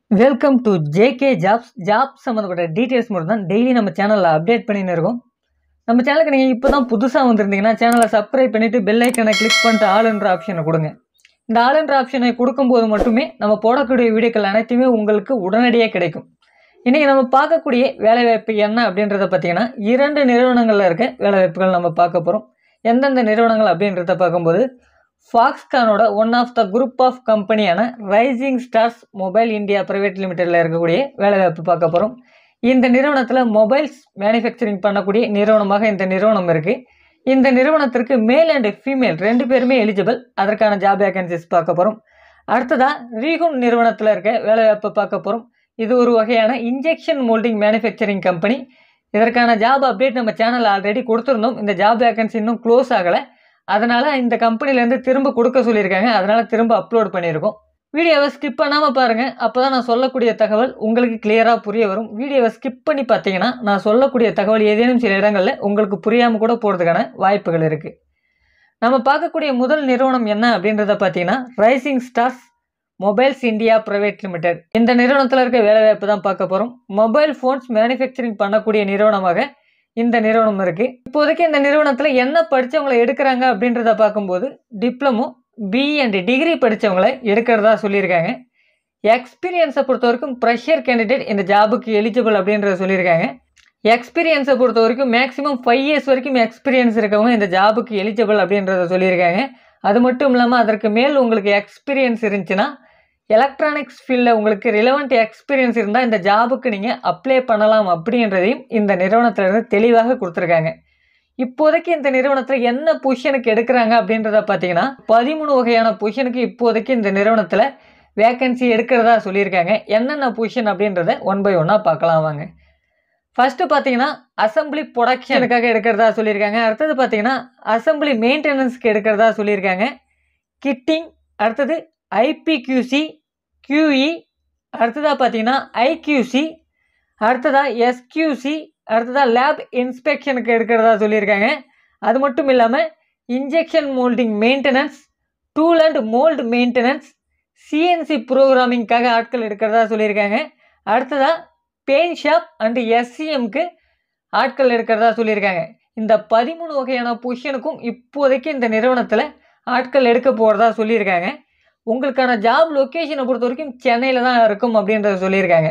welcome to JK jobs job சம்மந்தப்பட்ட details மட்டும் தான் டெய்லி நம்ம சேனலில் அப்டேட் பண்ணின்னு இருக்கோம் நம்ம சேனலுக்கு நீங்கள் இப்போ தான் புதுசாக வந்திருந்தீங்கன்னா சேனலை சப்ஸ்கிரைப் பண்ணிவிட்டு பெல் ஐக்கனை கிளிக் பண்ணிட்டு ஆளுன்ற ஆப்ஷனை கொடுங்க இந்த ஆளுன்ற ஆப்ஷனை கொடுக்கும்போது மட்டுமே நம்ம போடக்கூடிய வீடியோக்கள் அனைத்துமே உங்களுக்கு உடனடியாக கிடைக்கும் இன்றைக்கி நம்ம பார்க்கக்கூடிய வேலைவாய்ப்பு என்ன அப்படின்றத பார்த்தீங்கன்னா இரண்டு நிறுவனங்களில் இருக்க வேலைவாய்ப்புகள் நம்ம பார்க்க போகிறோம் எந்தெந்த நிறுவனங்கள் அப்படின்றத பார்க்கும்போது ஃபாக்ஸ்கானோட one of the group of கம்பெனியான rising stars mobile India private லிமிடெடில் இருக்கக்கூடிய வேலைவாய்ப்பு பார்க்க போகிறோம் இந்த நிறுவனத்தில் மொபைல்ஸ் மேனுஃபேக்சரிங் பண்ணக்கூடிய நிறுவனமாக இந்த நிறுவனம் இருக்குது இந்த நிறுவனத்திற்கு மேல் அண்ட் ஃபீமேல் ரெண்டு பேருமே எலிஜிபிள் அதற்கான ஜாப் வேகன்சிஸ் பார்க்க போகிறோம் அடுத்ததாக ரீகுன் நிறுவனத்தில் இருக்க வேலைவாய்ப்பு பார்க்க போகிறோம் இது ஒரு வகையான இன்ஜெக்ஷன் மோல்டிங் மேனுஃபேக்சரிங் கம்பெனி இதற்கான ஜாப் அப்டேட் நம்ம சேனலில் ஆல்ரெடி கொடுத்துருந்தோம் இந்த ஜாப் வேகன்சி இன்னும் க்ளோஸ் ஆகலை அதனால் இந்த கம்பெனிலேருந்து திரும்ப கொடுக்க சொல்லியிருக்காங்க அதனால் திரும்ப அப்லோட் பண்ணியிருக்கோம் வீடியோவை ஸ்கிப் பண்ணாமல் பாருங்கள் அப்போ தான் நான் சொல்லக்கூடிய தகவல் உங்களுக்கு கிளியராக புரிய வரும் வீடியோவை ஸ்கிப் பண்ணி பார்த்தீங்கன்னா நான் சொல்லக்கூடிய தகவல் ஏதேனும் சில இடங்களில் உங்களுக்கு புரியாமல் கூட போகிறதுக்கான வாய்ப்புகள் இருக்குது நம்ம பார்க்கக்கூடிய முதல் நிறுவனம் என்ன அப்படின்றத பார்த்தீங்கன்னா rising stars mobiles India private limited இந்த நிறுவனத்தில் இருக்க வேலைவாய்ப்பு தான் பார்க்க போகிறோம் மொபைல் ஃபோன்ஸ் மேனுஃபேக்சரிங் பண்ணக்கூடிய நிறுவனமாக இந்த நிறுவனம் இருக்குது இப்போதைக்கு இந்த நிறுவனத்தில் என்ன படித்தவங்களை எடுக்கிறாங்க அப்படின்றத பார்க்கும்போது டிப்ளமோ பிஇ அண்ட் டிகிரி படித்தவங்களை எடுக்கிறதா சொல்லியிருக்காங்க எக்ஸ்பீரியன்ஸை பொறுத்த வரைக்கும் ப்ரெஷர் கேண்டிடேட் இந்த ஜாபுக்கு எலிஜிபிள் அப்படின்றத சொல்லியிருக்காங்க எக்ஸ்பீரியன்ஸை பொறுத்த வரைக்கும் மேக்ஸிமம் ஃபைவ் இயர்ஸ் வரைக்கும் எக்ஸ்பீரியன்ஸ் இருக்கவங்க இந்த ஜாபுக்கு எலிஜிபிள் அப்படின்றத சொல்லியிருக்காங்க அது மட்டும் இல்லாமல் அதற்கு மேல் உங்களுக்கு எக்ஸ்பீரியன்ஸ் இருந்துச்சுன்னா எலக்ட்ரானிக்ஸ் ஃபீல்டில் உங்களுக்கு ரிலவெண்ட் எக்ஸ்பீரியன்ஸ் இருந்தால் இந்த ஜாபுக்கு நீங்கள் அப்ளை பண்ணலாம் அப்படின்றதையும் இந்த நிறுவனத்திலிருந்து தெளிவாக கொடுத்துருக்காங்க இப்போதைக்கு இந்த நிறுவனத்தில் என்ன பொசிஷனுக்கு எடுக்கிறாங்க அப்படின்றத பார்த்தீங்கன்னா பதிமூணு வகையான பொசிஷனுக்கு இப்போதைக்கு இந்த நிறுவனத்தில் வேக்கன்சி எடுக்கிறதா சொல்லியிருக்காங்க என்னென்ன பொசிஷன் அப்படின்றத ஒன் பை ஒன்னாக பார்க்கலாம் வாங்க ஃபஸ்ட்டு பார்த்தீங்கன்னா அசம்பிளி ப்ரொடக்ஷனுக்காக எடுக்கிறதா சொல்லியிருக்காங்க அடுத்தது பார்த்தீங்கன்னா அசம்பிளி மெயின்டெனன்ஸ்க்கு எடுக்கிறதா சொல்லியிருக்காங்க கிட்டிங் அடுத்தது ஐபிக்யூசி கியூஇ அடுத்ததாக பார்த்தீங்கன்னா ஐக்யூசி அடுத்ததாக எஸ்கியூசி அடுத்ததாக லேப் இன்ஸ்பெக்ஷனுக்கு எடுக்கிறதா சொல்லியிருக்காங்க அது மட்டும் இல்லாமல் injection moulding maintenance tool and mould maintenance CNC ப்ரோக்ராமிங்காக ஆட்கள் எடுக்கிறதா சொல்லியிருக்காங்க அடுத்ததாக பெயிண்ட் ஷாப் அண்டு எஸ்சிஎம்க்கு ஆட்கள் எடுக்கிறதா சொல்லியிருக்காங்க இந்த பதிமூணு வகையான பொசிஷனுக்கும் இப்போதைக்கு இந்த நிறுவனத்தில் ஆட்கள் எடுக்க போகிறதா சொல்லியிருக்காங்க உங்களுக்கான ஜாப் லொக்கேஷனை பொறுத்த வரைக்கும் சென்னையில் தான் இருக்கும் அப்படின்றத சொல்லியிருக்காங்க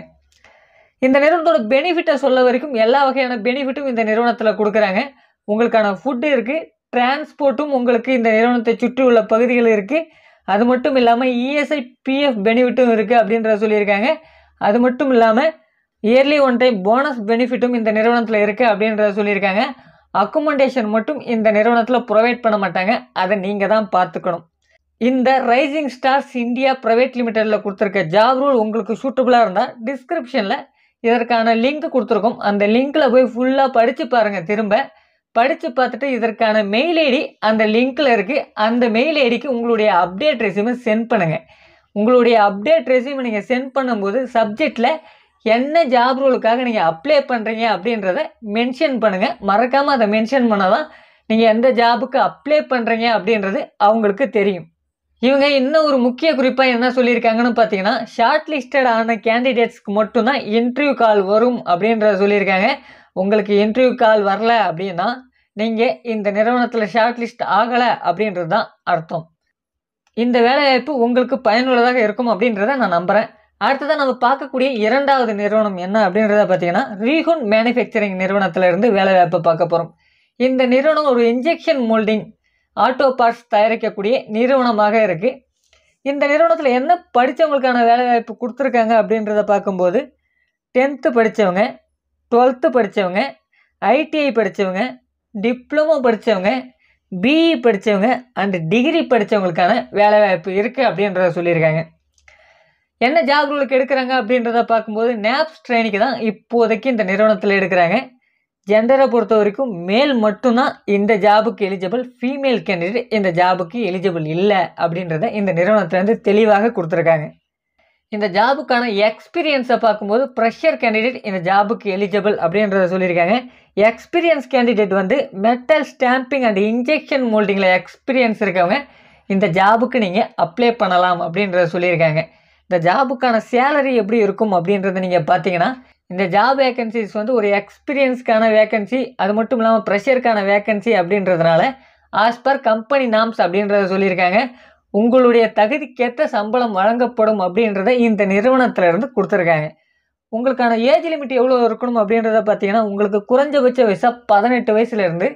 இந்த நிறுவனத்தோட பெனிஃபிட்டை சொல்ல வரைக்கும் எல்லா வகையான பெனிஃபிட்டும் இந்த நிறுவனத்தில் கொடுக்குறாங்க உங்களுக்கான ஃபுட்டு இருக்குது டிரான்ஸ்போர்ட்டும் உங்களுக்கு இந்த நிறுவனத்தை சுற்றி உள்ள பகுதிகள் இருக்குது அது மட்டும் இல்லாமல் இஎஸ்ஐ பிஎஃப் பெனிஃபிட்டும் இருக்குது அப்படின்றத சொல்லியிருக்காங்க அது மட்டும் இல்லாமல் இயர்லி ஒன் டைம் போனஸ் பெனிஃபிட்டும் இந்த நிறுவனத்தில் இருக்குது அப்படின்றத சொல்லியிருக்காங்க அக்குமண்டேஷன் மட்டும் இந்த நிறுவனத்தில் ப்ரொவைட் பண்ண மாட்டாங்க அதை நீங்கள் தான் பார்த்துக்கணும் இந்த ரைசிங் ஸ்டார்ஸ் இந்தியா ப்ரைவேட் லிமிடெடில் கொடுத்துருக்க ஜாப் ரூல் உங்களுக்கு சூட்டபுளாக இருந்தால் டிஸ்கிரிப்ஷனில் இதற்கான லிங்க் கொடுத்துருக்கோம் அந்த லிங்க்கில் போய் ஃபுல்லாக படித்து பாருங்கள் திரும்ப படித்து பார்த்துட்டு இதற்கான மெயில் ஐடி அந்த லிங்க்கில் இருக்குது அந்த மெயில் ஐடிக்கு உங்களுடைய அப்டேட் ரெசியூமை சென்ட் பண்ணுங்கள் உங்களுடைய அப்டேட் ரெசியூமை நீங்கள் சென்ட் பண்ணும்போது சப்ஜெக்டில் என்ன ஜாப் ரோலுக்காக நீங்கள் அப்ளை பண்ணுறீங்க அப்படின்றத மென்ஷன் பண்ணுங்கள் மறக்காமல் அதை மென்ஷன் பண்ணால் தான் நீங்கள் எந்த ஜாபுக்கு அப்ளை பண்ணுறீங்க அப்படின்றது அவங்களுக்கு தெரியும் இவங்க இன்னும் ஒரு முக்கிய குறிப்பாக என்ன சொல்லியிருக்காங்கன்னு பார்த்தீங்கன்னா ஷார்ட் லிஸ்டட் ஆன கேண்டிடேட்ஸ்க்கு மட்டும்தான் இன்டர்வியூ கால் வரும் அப்படின்றத சொல்லியிருக்காங்க உங்களுக்கு இன்டர்வியூ கால் வரல அப்படின்னா நீங்கள் இந்த நிறுவனத்தில் ஷார்ட் லிஸ்ட் ஆகலை அப்படின்றது தான் அர்த்தம் இந்த வேலைவாய்ப்பு உங்களுக்கு பயனுள்ளதாக இருக்கும் அப்படின்றத நான் நம்புகிறேன் அடுத்ததாக நம்ம பார்க்கக்கூடிய இரண்டாவது நிறுவனம் என்ன அப்படின்றத பார்த்தீங்கன்னா ரீஹோன் மேனுஃபேக்சரிங் நிறுவனத்தில் இருந்து வேலைவாய்ப்பு பார்க்க போகிறோம் இந்த நிறுவனம் ஒரு இன்ஜெக்ஷன் மோல்டிங் ஆட்டோ பார்ட்ஸ் தயாரிக்கக்கூடிய நிறுவனமாக இருக்குது இந்த நிறுவனத்தில் என்ன படித்தவங்களுக்கான வேலைவாய்ப்பு கொடுத்துருக்காங்க அப்படின்றத பார்க்கும்போது டென்த்து படித்தவங்க டுவெல்த்து படித்தவங்க ஐடிஐ படித்தவங்க டிப்ளமோ படித்தவங்க பிஇ படித்தவங்க அண்டு டிகிரி படித்தவங்களுக்கான வேலைவாய்ப்பு இருக்குது அப்படின்றத சொல்லியிருக்காங்க என்ன ஜாப் ரூலுக்கு எடுக்கிறாங்க அப்படின்றத பார்க்கும்போது நேப்ஸ் ட்ரைனிக்கு தான் இப்போதைக்கு இந்த நிறுவனத்தில் எடுக்கிறாங்க ஜெண்டரை பொறுத்த வரைக்கும் மேல் மட்டும்தான் இந்த ஜாபுக்கு எலிஜிபிள் ஃபீமேல் கேண்டிடேட் இந்த ஜாபுக்கு எலிஜிபிள் இல்லை அப்படின்றத இந்த நிறுவனத்துலேருந்து தெளிவாக கொடுத்துருக்காங்க இந்த ஜாபுக்கான எக்ஸ்பீரியன்ஸை பார்க்கும்போது ப்ரெஷர் கேண்டிடேட் இந்த ஜாபுக்கு எலிஜிபிள் அப்படின்றத சொல்லியிருக்காங்க எக்ஸ்பீரியன்ஸ் கேண்டிடேட் வந்து மெட்டல் ஸ்டாம்பிங் அண்ட் இன்ஜெக்ஷன் மோல்டிங்கில் எக்ஸ்பீரியன்ஸ் இருக்கவங்க இந்த ஜாபுக்கு நீங்கள் அப்ளை பண்ணலாம் அப்படின்றத சொல்லியிருக்காங்க இந்த ஜாபுக்கான சேலரி எப்படி இருக்கும் அப்படின்றத நீங்கள் பார்த்தீங்கன்னா இந்த ஜாப் வேகன்சிஸ் வந்து ஒரு எக்ஸ்பீரியன்ஸ்க்கான வேகன்சி அது மட்டும் இல்லாமல் ப்ரெஷருக்கான வேகன்சி அப்படின்றதுனால ஆஸ் பர் கம்பெனி நாம்ஸ் அப்படின்றத சொல்லியிருக்காங்க உங்களுடைய தகுதிக்கேற்ற சம்பளம் வழங்கப்படும் அப்படின்றத இந்த நிறுவனத்துல இருந்து கொடுத்துருக்காங்க உங்களுக்கான ஏஜ் லிமிட் எவ்வளோ இருக்கணும் அப்படின்றத பார்த்தீங்கன்னா உங்களுக்கு குறைஞ்சபட்ச வயசா பதினெட்டு வயசுலேருந்து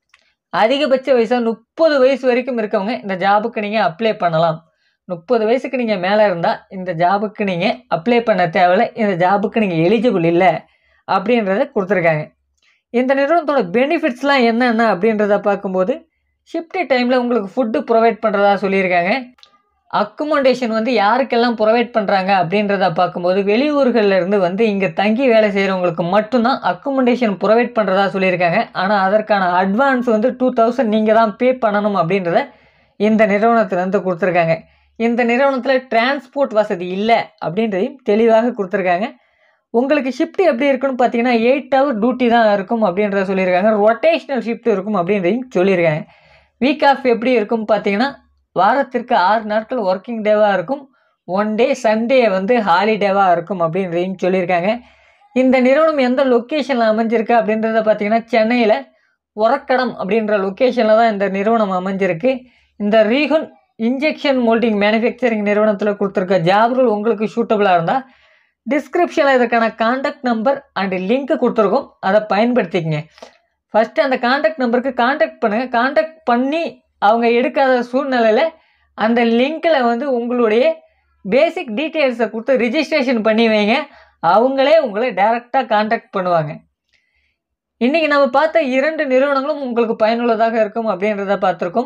அதிகபட்ச வயசா முப்பது வயசு வரைக்கும் இருக்கவங்க இந்த ஜாபுக்கு நீங்கள் அப்ளை பண்ணலாம் முப்பது வயசுக்கு நீங்கள் மேலே இருந்தால் இந்த ஜாபுக்கு நீங்கள் அப்ளை பண்ண தேவையில்ல இந்த ஜாபுக்கு நீங்கள் எலிஜிபிள் இல்லை அப்படின்றத கொடுத்துருக்காங்க இந்த நிறுவனத்தோட பெனிஃபிட்ஸ்லாம் என்னென்ன அப்படின்றத பார்க்கும்போது ஷிஃப்ட் டைமில் உங்களுக்கு ஃபுட்டு ப்ரொவைட் பண்ணுறதா சொல்லியிருக்காங்க அக்குமண்டேஷன் வந்து யாருக்கெல்லாம் ப்ரொவைட் பண்ணுறாங்க அப்படின்றத பார்க்கும்போது வெளியூர்கள்ல இருந்து வந்து இங்கே தங்கி வேலை செய்கிறவங்களுக்கு மட்டும்தான் அக்குமண்டேஷன் ப்ரொவைட் பண்ணுறதா சொல்லியிருக்காங்க ஆனால் அதற்கான அட்வான்ஸ் வந்து டூ தௌசண்ட் நீங்கள் தான் பே பண்ணணும் அப்படின்றத இந்த நிறுவனத்துலேருந்து கொடுத்துருக்காங்க இந்த நிறுவனத்தில் டிரான்ஸ்போர்ட் வசதி இல்லை அப்படின்றதையும் தெளிவாக கொடுத்துருக்காங்க உங்களுக்கு ஷிஃப்ட் எப்படி இருக்குன்னு பார்த்தீங்கன்னா எயிட் ஹவர் டியூட்டி தான் இருக்கும் அப்படின்றத சொல்லியிருக்காங்க ரொட்டேஷனல் ஷிஃப்ட் இருக்கும் அப்படின்றதையும் சொல்லியிருக்காங்க வீக் ஆஃப் எப்படி இருக்கும் பார்த்தீங்கன்னா வாரத்திற்கு ஆறு நாட்கள் ஒர்க்கிங் டேவாக இருக்கும் ஒன் டே சண்டே வந்து ஹாலிடேவாக இருக்கும் அப்படின்றதையும் சொல்லியிருக்காங்க இந்த நிறுவனம் எந்த லொக்கேஷனில் அமைஞ்சிருக்கு அப்படின்றத பார்த்தீங்கன்னா சென்னையில் உரக்கடம் அப்படின்ற லொக்கேஷனில் தான் இந்த நிறுவனம் அமைஞ்சிருக்கு இந்த ரீகன் இன்ஜெக்ஷன் மோல்டிங் மேனுஃபேக்சரிங் நிறுவனத்தில் கொடுத்துருக்க ஜாப் ரோல் உங்களுக்கு சூட்டபுளாக இருந்தால் டிஸ்கிரிப்ஷனில் இதற்கான காண்டாக்ட் நம்பர் அண்ட் லிங்க் கொடுத்துருக்கோம் அதை பயன்படுத்திக்கங்க ஃபஸ்ட்டு அந்த காண்டாக்ட் நம்பருக்கு காண்டாக்ட் பண்ணுங்கள் காண்டாக்ட் பண்ணி அவங்க எடுக்காத சூழ்நிலையில் அந்த லிங்க்கில் வந்து உங்களுடைய பேசிக் டீட்டெயில்ஸை கொடுத்து ரிஜிஸ்ட்ரேஷன் பண்ணி வைங்க அவங்களே உங்களை டைரெக்டாக காண்டாக்ட் பண்ணுவாங்க இன்றைக்கி நம்ம பார்த்த இரண்டு நிறுவனங்களும் உங்களுக்கு பயனுள்ளதாக இருக்கும் அப்படின்றத பார்த்துருக்கோம்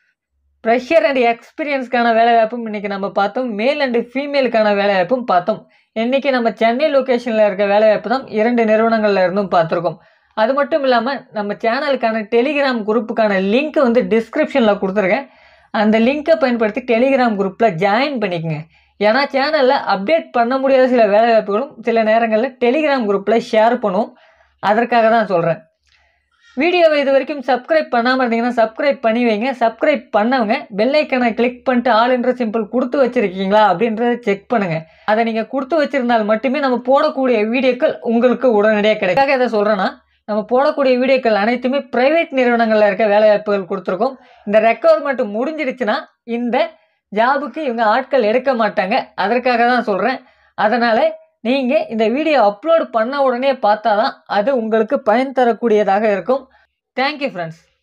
ப்ரெஷர் அண்ட் எக்ஸ்பீரியன்ஸ்க்கான வேலைவாய்ப்பும் இன்றைக்கி நம்ம பார்த்தோம் மேல் அண்டு ஃபீமேலுக்கான வேலைவாய்ப்பும் பார்த்தோம் இன்றைக்கி நம்ம சென்னை லொக்கேஷனில் இருக்க வேலைவாய்ப்பு தான் இரண்டு நிறுவனங்கள்ல இருந்தும் பார்த்துருக்கோம் அது மட்டும் இல்லாமல் நம்ம சேனலுக்கான டெலிகிராம் குரூப்புக்கான லிங்க் வந்து டிஸ்கிரிப்ஷனில் கொடுத்துருக்கேன் அந்த லிங்க்கை பயன்படுத்தி டெலிகிராம் குரூப்பில் ஜாயின் பண்ணிக்கங்க ஏன்னா சேனலில் அப்டேட் பண்ண முடியாத சில வேலைவாய்ப்புகளும் சில நேரங்களில் டெலிகிராம் குரூப்பில் ஷேர் பண்ணுவோம் அதற்காக தான் சொல்கிறேன் வீடியோவை இது வரைக்கும் சப்ஸ்கிரைப் பண்ணாமல் இருந்தீங்கன்னா சப்ஸ்கிரைப் பண்ணி வைங்க சப்ஸ்கிரைப் பண்ணவங்க பெல்லைக்கனை கிளிக் பண்ணிட்டு ஆல் என்ற சிம்பிள் கொடுத்து வச்சுருக்கீங்களா அப்படின்றத செக் பண்ணுங்கள் அதை நீங்கள் கொடுத்து வச்சுருந்தால் மட்டுமே நம்ம போடக்கூடிய வீடியோக்கள் உங்களுக்கு உடனடியாக கிடைக்கும் இதை சொல்கிறேன்னா நம்ம போடக்கூடிய வீடியோக்கள் அனைத்துமே ப்ரைவேட் நிறுவனங்களில் இருக்க வேலைவாய்ப்புகள் கொடுத்துருக்கோம் இந்த ரெக்குவயர்மெண்ட் முடிஞ்சிடுச்சுன்னா இந்த ஜாபுக்கு இவங்க ஆட்கள் எடுக்க மாட்டாங்க அதற்காக தான் சொல்கிறேன் அதனால் நீங்கள் இந்த வீடியோ அப்லோட் பண்ண உடனே பார்த்தா தான் அது உங்களுக்கு பயன் தரக்கூடியதாக இருக்கும் தேங்க்யூ ஃப்ரெண்ட்ஸ்